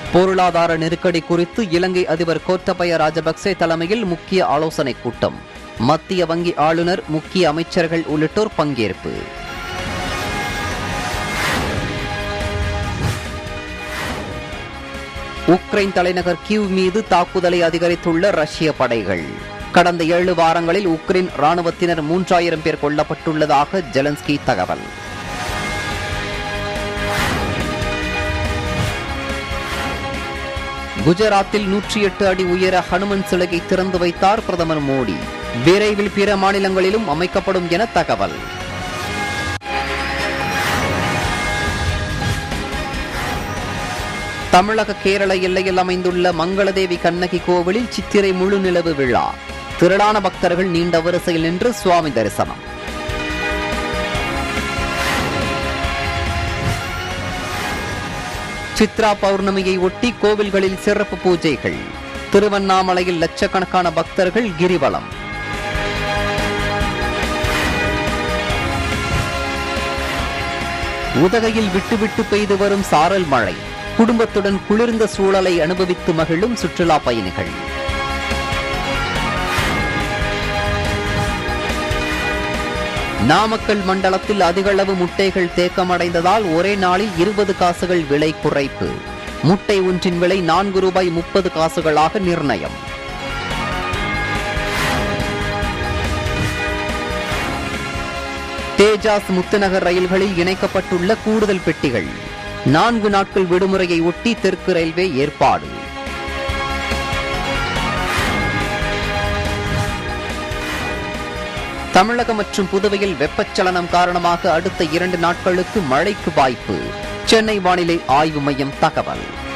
பொருளாதார நெருக்கடி குறித்து இலங்கை அதிபர் கோத்தபய ராஜபக்சே தலைமையில் முக்கிய ஆலோசனைக் கூட்டம் மத்திய வங்கி ஆளுநர் முக்கிய அமைச்சர்கள் உள்ளிட்டோர் பங்கேற்பு உக்ரைன் தலைநகர் கிவ் மீது தாக்குதலை அதிகரித்துள்ள ரஷ்ய படைகள் கடந்த ஏழு வாரங்களில் உக்ரைன் ராணுவத்தினர் மூன்றாயிரம் பேர் கொல்லப்பட்டுள்ளதாக ஜெலன்ஸ்கி தகவல் குஜராத்தில் நூற்றி எட்டு அடி உயர ஹனுமன் சிலையை திறந்து வைத்தார் பிரதமர் மோடி விரைவில் பிற மாநிலங்களிலும் அமைக்கப்படும் என தகவல் தமிழக கேரள எல்லையில் அமைந்துள்ள மங்களதேவி கண்ணகி கோவிலில் சித்திரை முழு நிலவு விழா திரளான பக்தர்கள் நீண்ட வரிசையில் நின்று சுவாமி தரிசனம் சித்ரா பௌர்ணமியை ஒட்டி கோவில்களில் சிறப்பு பூஜைகள் திருவண்ணாமலையில் லட்சக்கணக்கான பக்தர்கள் கிரிவலம் உதகையில் விட்டுவிட்டு பெய்து வரும் சாரல் மழை குடும்பத்துடன் குளிர்ந்த சூழலை அனுபவித்து மகிழும் சுற்றுலா பயணிகள் நாமக்கல் மண்டலத்தில் அதிகளவு முட்டைகள் தேக்கமடைந்ததால் ஒரே நாளில் இருபது காசுகள் விலை குறைப்பு முட்டை ஒன்றின் விலை நான்கு ரூபாய் முப்பது காசுகளாக நிர்ணயம் தேஜாஸ் முத்துநகர் ரயில்களில் இணைக்கப்பட்டுள்ள கூடுதல் பெட்டிகள் நான்கு நாட்கள் விடுமுறையை ஒட்டி தெற்கு ரயில்வே ஏற்பாடு தமிழகம் மற்றும் புதுவையில் வெப்பச்சலனம் காரணமாக அடுத்த இரண்டு நாட்களுக்கு மழைக்கு வாய்ப்பு சென்னை வானிலை ஆய்வு மையம் தகவல்